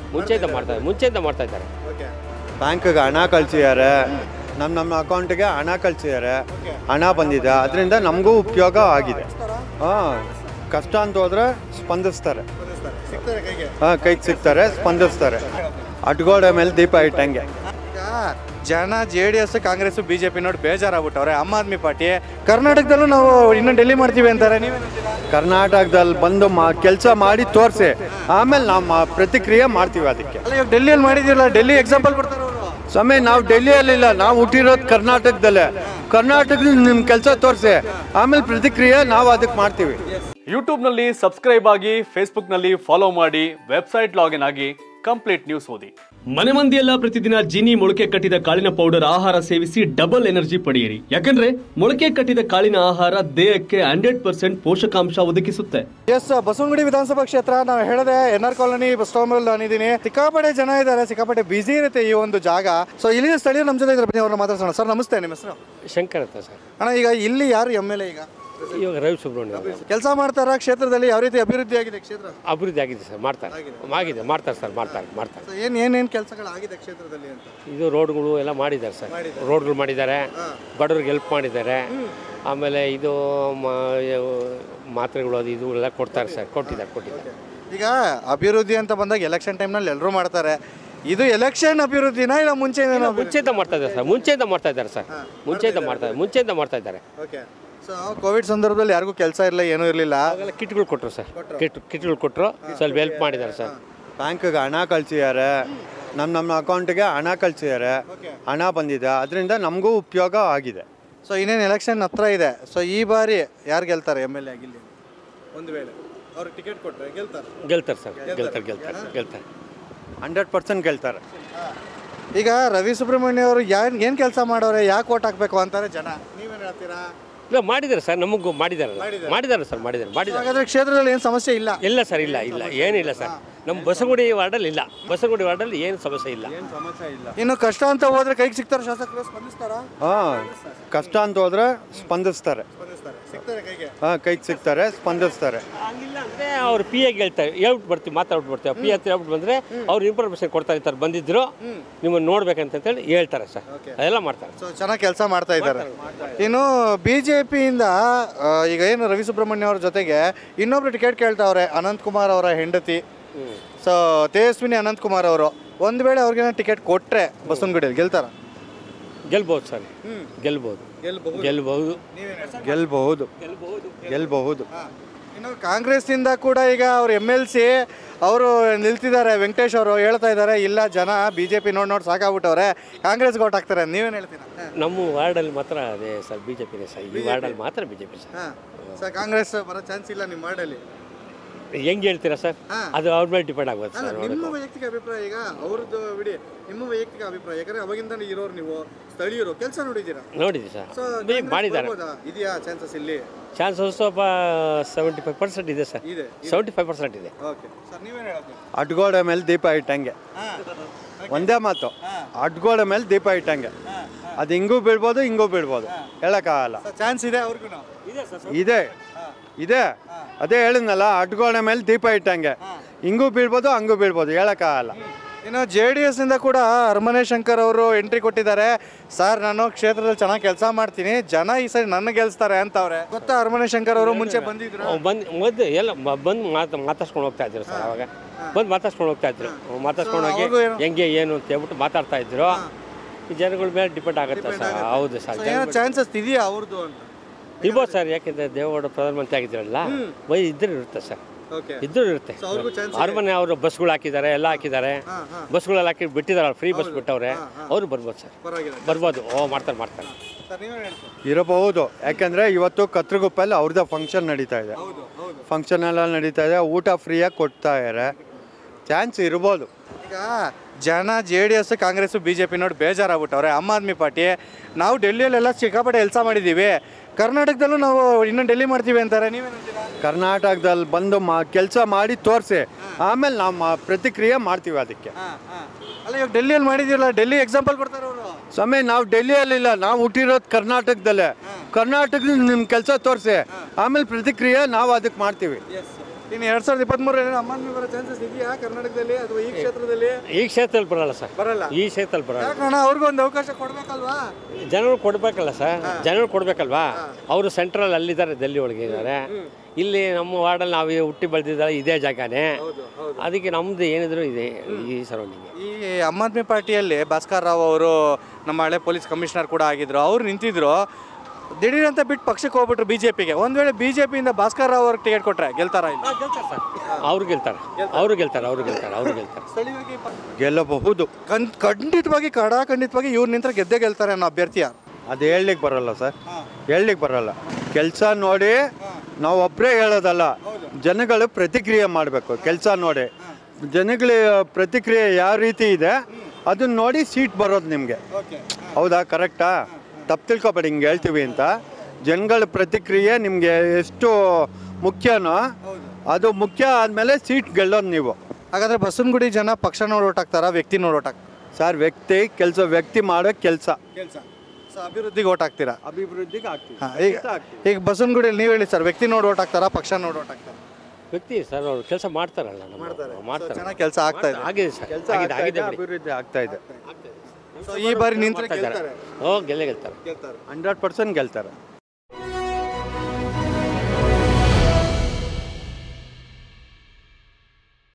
ಮುಂಚೆಯಿಂದ ಮಾಡ್ತಾ ಮುಂಚೆಯಿಂದ ಮಾಡ್ತಾ ಇದ್ದಾರೆ ಓಕೆ ಬ್ಯಾಂಕ್ಗೆ ಹಣ ಕಳಿಸಿದ್ದಾರೆ ನಮ್ಮ ನಮ್ಮ ಅಕೌಂಟಿಗೆ ಹಣ ಕಳಿಸಿದ್ದಾರೆ ಹಣ ಬಂದಿದೆ ಅದರಿಂದ ನಮಗೂ ಉಪಯೋಗ ಆಗಿದೆ ಹಾಂ ಕಷ್ಟ ಅಂತ ಹೋದ್ರೆ ಸ್ಪಂದಿಸ್ತಾರೆ ಸಿಗ್ತಾರೆ ಕೈಗೆ ಹಾಂ ಕೈಗೆ ಸಿಗ್ತಾರೆ ಸ್ಪಂದಿಸ್ತಾರೆ ಅಟ್ಗೋಡೆ ಮೇಲೆ ದೀಪ ಇಟ್ಟಂಗೆ ಈಗ ಜನ J D S Congress B J P ನೋಡಿ ಬೇಜಾರಾಗ್ಬಿಟ್ಟವ್ರೆ ಆಮ್ ಆದ್ಮಿ ಪಾರ್ಟಿ ಕರ್ನಾಟಕದಲ್ಲೂ ನಾವು ಇನ್ನೂ ಡೆಲ್ಲಿ ಮಾಡ್ತೀವಿ ಅಂತಾರೆ ನೀವೇನು ಕರ್ನಾಟಕದಲ್ಲಿ ಬಂದು ಮಾ ಕೆಲಸ ಮಾಡಿ ತೋರಿಸಿ ಆಮೇಲೆ ನಾವು ಮಾ- ಪ್ರತಿಕ್ರಿಯೆ ಮಾಡ್ತೀವಿ ಅದಕ್ಕೆ ಅಲ್ಲ ಇವಾಗ ಡೆಲ್ಲಿಯಲ್ಲಿ ಮಾಡಿದಿರಲ್ಲ ಡೆಲ್ಲಿ ಎಕ್ಸಾಂಪಲ್ ಕೊಡ್ತಾರೆ ಅವರು ಸಮಯ ನಾವು ಡೆಲ್ಲಿಯಲ್ಲಿಲ್ಲ ನಾವು ಹುಟ್ಟಿರೋದು ಕರ್ನಾಟಕದಲ್ಲೇ ಕರ್ನಾಟಕದಲ್ಲಿ ನಿಮ್ಮ ಕೆಲಸ ತೋರಿಸಿ ಆಮೇಲೆ ಪ್ರತಿಕ್ರಿಯೆ ನಾವು ಅದಕ್ಕೆ ಮಾಡ್ತೀವಿ ಯೂಟ್ಯೂಬ್ನಲ್ಲಿ ಸಬ್ಸ್ಕ್ರೈಬ್ ಆಗಿ ಫೇಸ್ಬುಕ್ನಲ್ಲಿ ಫಾಲೋ ಮಾಡಿ ವೆಬ್ಸೈಟ್ ಲಾಗಿನ್ ಆಗಿ ಕಂಪ್ಲೀಟ್ ನ್ಯೂಸ್ ಓದಿ ಮನೆ ಮಂದಿಯೆಲ್ಲ ಪ್ರತಿದಿನ ಜೀನಿ ಮೊಳಕೆ ಕಟ್ಟಿದ ಕಾಳಿನ ಪೌಡರ್ ಆಹಾರ ಸೇವಿಸಿ ಡಬಲ್ ಎನರ್ಜಿ ಪಡೆಯಿರಿ ಯಾಕಂದ್ರೆ ಮೊಳಕೆ ಕಟ್ಟಿದ ಕಾಳಿನ ಆಹಾರ ದೇಹಕ್ಕೆ ಹಂಡ್ರೆಡ್ ಪರ್ಸೆಂಟ್ ಪೋಷಕಾಂಶ ಒದಗಿಸುತ್ತೆ ಎಸ್ ಬಸವನಗುಡಿ ವಿಧಾನಸಭಾ ಕ್ಷೇತ್ರ ನಾವು ಹೇಳಿದೆ N R colony bus stop ಅಲ್ಲಿ ನಾನಿದ್ದೀನಿ ಸಿಕ್ಕಾಪಟ್ಟೆ ಜನ ಇದ್ದಾರೆ ಸಿಕ್ಕಾಪಟ್ಟೆ ಬಿಸಿ ಇರುತ್ತೆ ಈ ಒಂದು ಜಾಗ ಸೊ ಇಲ್ಲಿನ ಸ್ಥಳೀಯರು ನಮ್ಮ ಜೊತೆ ಇದ್ದಾರೆ ಬನ್ನಿ ಅವ್ರನ್ನ ಮಾತಾಡ್ಸೋಣ ಸರ್ ನಮಸ್ತೆ ನಿಮ್ಮ ಹೆಸರು ಶಂಕರ್ ಅಂತ ಸರ್ ಅಣ್ಣ ಈಗ ಇಲ್ಲಿ ಯಾರು ಎಮ್ ಎಲ್ ಎ ಈಗ ಇವಾಗ ರವಿ ಸುಬ್ರಹ್ಮಣ್ಯ ಅವರು. ಕೆಲಸ ಮಾಡ್ತಾರ ಕ್ಷೇತ್ರದಲ್ಲಿ ಯಾವ ರೀತಿ ಅಭಿವೃದ್ಧಿ ಆಗಿದೆ ಕ್ಷೇತ್ರ ಅಭಿವೃದ್ಧಿ ಆಗಿದೆ ಸರ್ ಮಾಡ್ತಾರೆ ಆಗಿದೆ ಮಾಡ್ತಾರೆ ಸರ್ ಮಾಡ್ತಾರೆ ಮಾಡ್ತಾರೆ ಸೊ ಏನ್ ಏನೇನು ಕೆಲಸಗಳಾಗಿದೆ ಕ್ಷೇತ್ರದಲ್ಲಿ ಅಂತ ಇದು ರೋಡ್ಗಳು ಎಲ್ಲ ಮಾಡಿದ್ದಾರೆ ಸರ್ ರೋಡ್ಗಳು ಮಾಡಿದ್ದಾರೆ ಬಡವ್ರಿಗೆ ಹೆಲ್ಪ್ ಮಾಡಿದ್ದಾರೆ ಆಮೇಲೆ ಇದು ಮ- ಇವು ಮಾತ್ರೆಗಳು ಅದು ಇದು ಎಲ್ಲ ಕೊಡ್ತಾರೆ ಸರ್ ಕೊಟ್ಟಿದ್ದಾರೆ ಕೊಟ್ಟಿದ್ದಾರೆ ಈಗ ಅಭಿವೃದ್ಧಿ ಅಂತ ಬಂದಾಗ ಎಲೆಕ್ಷನ್ ಟೈಮ್ನಲ್ಲಿ ಎಲ್ಲರೂ ಮಾಡ್ತಾರೆ ಇದು ಎಲೆಕ್ಷನ್ ಅಭಿವೃದ್ಧಿನ ಇಲ್ಲ ಮುಂಚೆ ಮುಂಚೆಯಿಂದ ಮಾಡ್ತಾ ಇದ್ದಾರೆ ಸರ್ ಮುಂಚೆಯಿಂದ ಮಾಡ್ತಾ ಇದ್ದಾರೆ ಸರ್ ಮುಂಚೆಯಿಂದ ಮಾಡ್ತಾ ಮುಂಚೆಯಿಂದ ಮಾಡ್ತಾ ಇದ್ದಾರೆ ಓಕೆ ಸೊ ಕೋವಿಡ್ ಸಂದರ್ಭದಲ್ಲಿ ಯಾರಿಗೂ ಕೆಲಸ ಇರಲಿಲ್ಲ ಏನೂ ಇರಲಿಲ್ಲ ಅವಾಗೆಲ್ಲ ಕಿಟ್ಗಳು ಕೊಟ್ಟರು ಸರ್ ಕಿಟ್ ಕಿಟ್ಗಳು ಕೊಟ್ಟರು ಸ್ವಲ್ಪ ಹೆಲ್ಪ್ ಮಾಡಿದ್ದಾರೆ ಸರ್ ಬ್ಯಾಂಕ್ಗೆ ಹಣ ಕಳಿಸಿದ್ದಾರೆ ನಮ್ಮ ನಮ್ಮ ಅಕೌಂಟಿಗೆ ಹಣ ಕಳಿಸಿದ್ದಾರೆ ಹಣ ಬಂದಿದೆ ಅದರಿಂದ ನಮಗೂ ಉಪಯೋಗ ಆಗಿದೆ ಸೊ ಇನ್ನೇನು ಎಲೆಕ್ಷನ್ ಹತ್ರ ಇದೆ ಸೊ ಈ ಬಾರಿ ಯಾರು ಗೆಲ್ತಾರೆ ಎಮ್ ಎಲ್ ಎ ಆಗಿಲ್ಲಿ ಒಂದು ವೇಳೆ ಅವ್ರಿಗೆ ಟಿಕೆಟ್ ಕೊಟ್ಟರೆ ಗೆಲ್ತಾರೆ ಗೆಲ್ತಾರೆ ಸರ್ ಗೆಲ್ತಾರೆ ಗೆಲ್ತಾರೆ ಗೆಲ್ತಾರೆ ಹಂಡ್ರೆಡ್ ಪರ್ಸೆಂಟ್ ಗೆಲ್ತಾರೆ ಈಗ ರವಿ ಸುಬ್ರಹ್ಮಣ್ಯ ಅವರು ಏನು ಏನು ಕೆಲಸ ಮಾಡೋರೆ ಯಾಕೆ ಓಟ್ ಹಾಕಬೇಕು ಅಂತಾರೆ ಜನ ನೀವೇನು ಹೇಳ್ತೀರಾ ಇಲ್ಲ ಮಾಡಿದ್ದಾರೆ ಸರ್ ನಮಗೂ ಮಾಡಿದ್ದಾರೆ ಮಾಡಿದ್ದಾರೆ ಸರ್ ಮಾಡಿದ್ದಾರೆ ಮಾಡಿದ್ದಾರೆ ಹಾಗಾದ್ರೆ ಕ್ಷೇತ್ರದಲ್ಲಿ ಏನು ಸಮಸ್ಯೆ ಇಲ್ಲ ಇಲ್ಲ ಸರ್ ಇಲ್ಲ ಇಲ್ಲ ಏನಿಲ್ಲ ಸರ್ ನಮ್ಮ ಬಸಗುಡಿ ವಾರ್ಡಲ್ಲಿ ಇಲ್ಲ ಬಸಗುಡಿ ವಾರ್ಡಲ್ಲಿ ಏನು ಸಮಸ್ಯೆ ಇಲ್ಲ ಇನ್ನು ಕಷ್ಟ ಅಂತ ಹೋದ್ರೆ ಕೈಗೆ ಸಿಗ್ತಾರೆ ಶಾಸಕರು ಸ್ಪಂದಿಸ್ತಾರಾ ಹಾಂ ಕಷ್ಟ ಅಂತ ಹೋದ್ರೆ ಸ್ಪಂದಿಸ್ತಾರೆ ಸಿಗ್ತಾರೆ ಕೈಗೆ ಹಾಂ ಕೈಗೆ ಸಿಗ್ತಾರೆ ಸ್ಪಂದಿಸ್ತಾರೆ ಹಂಗಿಲ್ಲ ಅಂದರೆ ಅವ್ರು ಪಿ ಎಗೆ ಹೇಳ್ತಾರೆ ಹೇಳ್ಬಿಟ್ಟು ಬರ್ತೀವಿ ಮಾತಾಡ್ಬಿಟ್ಟು ಬರ್ತೀವಿ ಪಿ ಹತ್ರ ಹೇಳ್ಬಿಟ್ಟು ಬಂದರೆ ಅವ್ರು ಇನ್ಫಾರ್ಮೇಷನ್ ಕೊಡ್ತಾರೆ ಈ ಥರ ಬಂದಿದ್ರು ನಿಮ್ಮನ್ನು ನೋಡ್ಬೇಕಂತ ಹೇಳಿ ಹೇಳ್ತಾರೆ ಸರ್ ಅದೆಲ್ಲ ಮಾಡ್ತಾರೆ ಸೊ ಚೆನ್ನಾಗಿ ಕೆಲಸ ಮಾಡ್ತಾ ಇದ್ದಾರೆ ಇನ್ನು ಬಿ ಜೆ ಪಿಯಿಂದ ಈಗ ಏನು ರವಿ ಸುಬ್ರಹ್ಮಣ್ಯ ಅವ್ರ ಜೊತೆಗೆ ಇನ್ನೊಬ್ರು ಟಿಕೆಟ್ ಕೇಳ್ತಾವ್ರೆ ಅನಂತ್ ಕುಮಾರ್ ಅವರ ಹೆಂಡತಿ ಸೊ ತೇಜಸ್ವಿನಿ ಅನಂತ್ ಕುಮಾರ್ ಅವರು ಒಂದು ವೇಳೆ ಅವ್ರಿಗೆ ಟಿಕೆಟ್ ಕೊಟ್ಟರೆ ಬಸವನಗುಡಿಯಲ್ಲಿ ಗೆಲ್ತಾರ ಗೆಲ್ಬೋದು ಸರ್ ಗೆಲ್ಬೋದು ಗೆಲ್ಬಹುದು ಗೆಲ್ಬಹುದು ಗೆಲ್ಬಹುದು ಇನ್ನು ಕಾಂಗ್ರೆಸ್ಸಿಂದ ಕೂಡ ಈಗ ಅವ್ರು ಎಮ್ ಎಲ್ ಸಿ ಅವರು ನಿಲ್ತಿದ್ದಾರೆ ವೆಂಕಟೇಶ್ ಅವರು ಹೇಳ್ತಾ ಇದ್ದಾರೆ ಇಲ್ಲ ಜನ ಬಿ ಜೆ ಪಿ ನೋಡಿ ನೋಡಿ ಸಾಕಾಗ್ಬಿಟ್ಟವ್ರೆ ಕಾಂಗ್ರೆಸ್ಗೆ ಓಟ್ ಹಾಕ್ತಾರೆ ನೀವೇನು ಹೇಳ್ತೀರಾ ನಮ್ಮ ವಾರ್ಡಲ್ಲಿ ಮಾತ್ರ ಅದೇ ಸರ್ ಬಿ ಜೆ ಪಿನೇ ಸರ್ ಈ ವಾರ್ಡಲ್ಲಿ ಮಾತ್ರ ಬಿ ಜೆ ಪಿ ಸರ್ ಹಾಂ ಸರ್ ಕಾಂಗ್ರೆಸ್ ಬರೋ ಚಾನ್ಸ್ ಇಲ್ಲ ನಿಮ್ಮ ವಾರ್ಡಲ್ಲಿ ಹೆಂಗೆ ಹೇಳ್ತೀರಾ ಸರ್ ಅದು ಅವ್ರ ಮೇಲೆ ಡಿಪೆಂಡ್ ಆಗುತ್ತೆ ಅಲ್ಲ ಸರ್ ನಿಮ್ಮ ವೈಯಕ್ತಿಕ ಅಭಿಪ್ರಾಯ ಈಗ ಅವ್ರದ್ದು ಬಿಡಿ ನಿಮ್ಮ ವೈಯಕ್ತಿಕ ಅಭಿಪ್ರಾಯ ಯಾಕಂದ್ರೆ ಅವಾಗಿಂದ ಇರೋರು ನೀವು ಸ್ಥಳೀಯರು ಕೆಲಸ ನೋಡಿದ್ದೀರಾ ನೋಡಿದ್ವಿ ಸರ್ ಸೊ ಬಿ- ಮಾಡಿದ್ದಾರೆ ಇದೆಯಾ ಚಾನ್ಸಸ್ ಇಲ್ಲಿ ಚಾನ್ಸಸ್ ಸ್ವಲ್ಪ ಸೆವೆಂಟಿ ಫೈವ್ ಪರ್ಸೆಂಟ್ ಇದೆ ಸರ್ ಇದೆ ಸೆವೆಂಟಿ ಫೈವ್ ಪರ್ಸೆಂಟ್ ಇದೆ ಓಕೆ ಸರ್ ನೀವೇನು ಹೇಳೋದು ಅಟ್ಗೋಡೆ ಮೇಲೆ ದೀಪ ಇಟ್ಟಂಗೆ ಒಂದೇ ಮಾತು ಅಟ್ಗೋಡೆ ಮೇಲೆ ದೀಪ ಇಟ್ಟಂಗೆ ಅದು ಹಿಂಗೂ ಬೀಳ್ಬೋದು ಹಿಂಗೂ ಬೀಳ್ಬೋದು ಹೇಳೋಕ್ಕಾಗಲ್ಲ ಚಾನ್ಸ್ ಇದೆ ಅವ್ರಿಗೂ ಇದೆ ಇದೆ ಅದೇ ಹೇಳಿದ್ನಲ್ಲ ಅಟ್ಗೋಡೆ ಮೇಲೆ ದೀಪ ಇಟ್ಟಂಗೆ ಹಿಂಗೂ ಬೀಳ್ಬೋದು ಹಂಗೂ ಬೀಳ್ಬೋದು ಹೇಳೋಕ್ಕಾಗಲ್ಲ ಇನ್ನು ಜೆ ಡಿ ಎಸ್ ಇಂದ ಕೂಡ ಅರಮನೆ ಶಂಕರ್ ಅವರು ಎಂಟ್ರಿ ಕೊಟ್ಟಿದ್ದಾರೆ ಸರ್ ನಾನು ಕ್ಷೇತ್ರದಲ್ಲಿ ಚೆನ್ನಾಗಿ ಕೆಲಸ ಮಾಡ್ತೀನಿ ಜನ ಈ ಸರಿ ನನ್ನ ಗೆಲ್ಸ್ತಾರೆ ಅಂತವ್ರೆ ಗೊತ್ತಾ ಅರಮನೆ ಶಂಕರ್ ಅವರು ಮುಂಚೆ ಬಂದಿದ್ರು ಬಂದು ಮೊದಲು ಎಲ್ಲ ಬ- ಬಂದು ಮಾತು ಮಾತಾಡ್ಸ್ಕೊಂಡು ಹೋಗ್ತಾ ಇದ್ರು ಸರ್ ಅವಾಗ ಬಂದು ಮಾತಾಡ್ಸ್ಕೊಂಡು ಹೋಗ್ತಾ ಇದ್ರು ಮಾತಾಡ್ಸ್ಕೊಂಡು ಹೋಗಿ ಅವ್ರಿಗೂ ಏನು- ಹೆಂಗೆ ಏನು ಅಂತ ಹೇಳ್ಬಿಟ್ಟು ಮಾತಾಡ್ತಾ ಇದ್ರು ಈ ಜನಗಳ ಮೇಲೆ ಡಿಪೆಂಡ್ ಆಗುತ್ತೆ ಸರ್ ಹೌದು ಸರ್ ಏನೋ ಚಾನ್ಸಸ್ ಇದೆಯಾ ಅವ್ರದ್ದು ಅಂತ ಇರ್ಬೋದು ಸರ್ ಯಾಕೆಂದ್ರೆ ದೇವೇಗೌಡ ಪ್ರಧಾನಮಂತ್ರಿ ಆಗಿದ್ರಲ್ಲ ವೈ ಇದ್ರೂ ಇರುತ್ತೆ ಸರ್ ಓಕೆ ಇದ್ರೂ ಇರುತ್ತೆ ಅವ್ರಿಗೂ ಚಾನ್ಸ್ ಅರಮನೆ ಅವರು ಬಸ್ಗಳು ಹಾಕಿದ್ದಾರೆ ಎಲ್ಲ ಹಾಕಿದ್ದಾರೆ ಬಸ್ಗಳೆಲ್ಲ ಹಾಕಿ ಬಿಟ್ಟಿದಾರಲ್ಲ ಫ್ರೀ ಬಸ್ ಬಿಟ್ಟವ್ರೆ ಅವರು ಬರ್ಬೋದು ಸರ್ ಪರವಾಗಿಲ್ಲ ಬರ್ಬೋದು ಓ ಮಾಡ್ತಾರೆ ಮಾಡ್ತಾರೆ ಸರ್ ನೀವೇನು ಹೇಳ್ತೀರಿ ಇರಬಹುದು ಯಾಕೆಂದರೆ ಇವತ್ತು ಕತ್ರಗುಪ್ಪಲ್ಲಿ ಅವ್ರದ್ದು ಫಂಕ್ಷನ್ ನಡೀತಾ ಇದೆ ಹೌದು ಹೌದು ಫಂಕ್ಷನ್ ಎಲ್ಲ ನಡೀತಾ ಇದೆ ಊಟ ಫ್ರೀಯಾಗಿ ಕೊಡ್ತಾ ಇದ್ದಾರೆ ಚಾನ್ಸ್ ಇರ್ಬೋದು ಈಗ ಜನ J D S Congress B J P ನೋಡಿ ಬೇಜಾರಾಗ್ಬಿಟ್ಟವ್ರೆ ಆಮ್ ಆದ್ಮಿ ಪಾರ್ಟಿ ನಾವು ಡೆಲ್ಲಿಯಲ್ಲೆಲ್ಲ ಸಿಕ್ಕಾಪಟ್ಟೆ ಕೆಲಸ ಮಾಡಿದ್ದೀವಿ ಕರ್ನಾಟಕದಲ್ಲೂ ನಾವು ಇನ್ನೂ ಡೆಲ್ಲಿ ಮಾಡ್ತೀವಿ ಅಂತಾರೆ ನೀವೇನು ಕರ್ನಾಟಕದಲ್ಲಿ ಬಂದು ಮಾ ಕೆಲಸ ಮಾಡಿ ತೋರಿಸಿ ಆಮೇಲೆ ನಾವು ಮಾ- ಪ್ರತಿಕ್ರಿಯೆ ಮಾಡ್ತೀವಿ ಅದಕ್ಕೆ ಅಲ್ಲ ಇವಾಗ ಡೆಲ್ಲಿಯಲ್ಲಿ ಮಾಡಿದಿರಲ್ಲ ಡೆಲ್ಲಿ ಎಕ್ಸಾಂಪಲ್ ಕೊಡ್ತಾರೆ ಅವರು ಸಮಯ ನಾವು ಡೆಲ್ಲಿಯಲ್ಲಿಲ್ಲ ನಾವು ಹುಟ್ಟಿರೋದು ಕರ್ನಾಟಕದಲ್ಲೇ ಕರ್ನಾಟಕದಲ್ಲಿ ನಿಮ್ಮ ಕೆಲಸ ತೋರಿಸಿ ಆಮೇಲೆ ಪ್ರತಿಕ್ರಿಯೆ ನಾವು ಅದಕ್ಕೆ ಮಾಡ್ತೀವಿ ಇನ್ನು ಎರಡ್ ಸಾವಿರದ ಇಪ್ಪತ್ಮೂರರಲ್ಲಿ ಅಮ್ಮನ ಬರೋ ಚಾನ್ಸಸ್ ಇದೆಯಾ ಕರ್ನಾಟಕದಲ್ಲಿ ಅಥವಾ ಈ ಕ್ಷೇತ್ರದಲ್ಲಿ ಈ ಕ್ಷೇತ್ರದಲ್ಲಿ ಬರಲ್ಲ ಸರ್ ಬರಲ್ಲ ಈ ಕ್ಷೇತ್ರದಲ್ಲಿ ಬರಲ್ಲ ಯಾಕಣ್ಣ ಅವ್ರಿಗೂ ಒಂದು ಅವಕಾಶ ಕೊಡ್ಬೇಕಲ್ವಾ ಜನರು ಕೊಡಬೇಕಲ್ಲ ಸರ್ ಜನರು ಕೊಡಬೇಕಲ್ವಾ ಅವರು ಸೆಂಟ್ರಲ್ ಅಲ್ಲಿದ್ದಾರೆ ಡೆಲ್ಲಿ ಒಳಗೆ ಇದ್ದಾರೆ ಇಲ್ಲಿ ನಮ್ಮ ವಾರ್ಡಲ್ಲಿ ನಾವು ಹುಟ್ಟಿ ಬೆಳೆದಿದ್ದಾರೆ ಇದೇ ಜಾಗನೇ ಅದಕ್ಕೆ ನಮ್ದು ಏನಿದ್ರು ಇದೆ ಈ ಸರೌಂಡಿಂಗ್ ಈ ಆಮ್ ಆದ್ಮಿ ಪಾರ್ಟಿಯಲ್ಲಿ ಭಾಸ್ಕರ್ ರಾವ್ ಅವರು ನಮ್ಮ ಹಳೆ ಪೊಲೀಸ್ ಕಮಿಷನರ್ ಕೂಡ ಆಗಿದ್ರು ಅವ್ರು ನಿಂತಿದ್ರು ದಿಢೀರ್ ಅಂತ ಬಿಟ್ಟು ಪಕ್ಷಕ್ಕೆ ಹೋಗ್ಬಿಟ್ರು ಬಿಜೆಪಿಗೆ ಒಂದ್ ವೇಳೆ ಬಿಜೆಪಿಯಿಂದ ಭಾಸ್ಕರ್ ರಾವ್ ಅವ್ರಿಗೆ ಟಿಕೆಟ್ ಕೊಟ್ರೆ ಗೆಲ್ತಾರ ಇಲ್ಲ ಅವ್ರು ಗೆಲ್ತಾರೆ ಅವರು ಗೆಲ್ತಾರೆ ಅವರು ಗೆಲ್ತಾರೆ ಅವರು ಗೆಲ್ತಾರೆ ಗೆಲ್ಲಬಹುದು ಕನ್- ಖಂಡಿತವಾಗಿ ಕಡ ಖಂಡಿತವಾಗಿ ಇವ್ರು ನಿಂತ್ರೆ ಗೆದ್ದೇ ಗೆಲ್ತಾರೆ ಅನ್ನೋ ಅಭ್ಯರ್ಥಿಯ ಅದು ಹೇಳಲಿಕ್ಕೆ ಬರಲ್ಲ ಸರ್ ಹೇಳಲಿಕ್ಕೆ ಬರಲ್ಲ ಕೆಲಸ ನೋಡಿ ನಾವು ಒಬ್ಬರೇ ಹೇಳೋದಲ್ಲ ಜನಗಳು ಪ್ರತಿಕ್ರಿಯೆ ಮಾಡಬೇಕು ಕೆಲಸ ನೋಡಿ ಜನಗಳ ಪ್ರತಿಕ್ರಿಯೆ ಯಾವ ರೀತಿ ಇದೆ ಅದನ್ನ ನೋಡಿ ಸೀಟ್ ಬರೋದು ನಿಮಗೆ ಹೌದಾ ಕರೆಕ್ಟಾ ತಪ್ಪು ತಿಳ್ಕೊಬೇಡಿ ಹಿಂಗೆ ಹೇಳ್ತೀವಿ ಅಂತ ಜನಗಳ ಪ್ರತಿಕ್ರಿಯೆ ನಿಮಗೆ ಎಷ್ಟು ಮುಖ್ಯನೋ ಅದು ಮುಖ್ಯ ಆದಮೇಲೆ ಸೀಟ್ ಗೆಲ್ಲೋದು ನೀವು ಹಾಗಾದ್ರೆ ಬಸವನಗುಡಿ ಜನ ಪಕ್ಷ ನೋಡಿ ಓಟ್ ಹಾಕ್ತಾರ ವ್ಯಕ್ತಿ ನೋಡಿ ಓಟ್ ಹಾಕ್ತಾರ ಸರ್ ವ್ಯಕ್ತಿ ಕೆಲಸ ವ್ಯಕ್ತಿ ಮಾಡೋ ಕೆಲಸ ಕೆಲಸ ಅಭಿವೃದ್ಧಿಗೆ ಓಟ್ ಹಾಕ್ತೀರಾ ಅಭಿವೃದ್ಧಿಗೆ ಆಗ್ತೀವಿ ಹಾ, ಈಗ ಈಗ ಬಸವನಗುಡಿಯಲ್ಲಿ ನೀವು ಹೇಳಿ ಸರ್ ವ್ಯಕ್ತಿ ನೋಡಿ ಓಟ್ ಹಾಕ್ತಾರಾ ಪಕ್ಷ ನೋಡಿ ಓಟ್ ಹಾಕ್ತಾರ ವ್ಯಕ್ತಿ ಸರ್ ಅವ್ರು ಕೆಲಸ ಮಾಡ್ತಾರಲ್ಲ ನಮ್ಮ ಮಾಡ್ತಾರೆ ಚೆನ್ನಾಗಿ ಕೆಲಸ ಆಗ್ತಾ ಇದೆ ಆಗಿದೆ ಸರ್ ಕೆಲಸ ಆಗಿದೆ ಆಗಿದೆ ಬಿಡಿ. ಅಭಿವೃದ್ಧಿ ಆಗ್ತಾ ಇದೆ So, ಈ ಬಾರಿ ನಿಂತ್ರೆ ಮಾಡ್ತಾ ಇದ್ದಾರೆ ಗೆಲ್ತಾರೆ ಓ ಗೆಲ್ಲೇ ಗೆಲ್ತಾರೆ ಗೆಲ್ತಾರೆ ಹಂಡ್ರೆಡ್ ಪರ್ಸೆಂಟ್ ಗೆಲ್ತಾರೆ